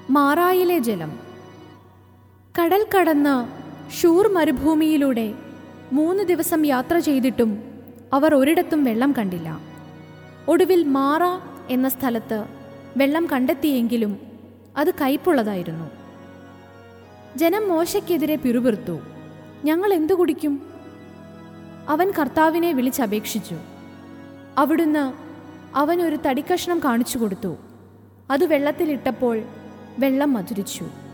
മാറായിലെ ജലം കടൽ കടന്ന് ഷൂർ മരുഭൂമിയിലൂടെ മൂന്ന് ദിവസം യാത്ര ചെയ്തിട്ടും അവർ ഒരിടത്തും വെള്ളം കണ്ടില്ല ഒടുവിൽ മാറ എന്ന സ്ഥലത്ത് വെള്ളം കണ്ടെത്തിയെങ്കിലും അത് കയ്പുള്ളതായിരുന്നു ജനം മോശയ്ക്കെതിരെ പിറുപിറുത്തു ഞങ്ങൾ എന്തു കുടിക്കും അവൻ കർത്താവിനെ വിളിച്ചപേക്ഷിച്ചു അവിടുന്ന് അവനൊരു തടിക്കഷ്ണം കാണിച്ചു കൊടുത്തു അത് വെള്ളത്തിലിട്ടപ്പോൾ വെള്ളം മധുരിച്ചു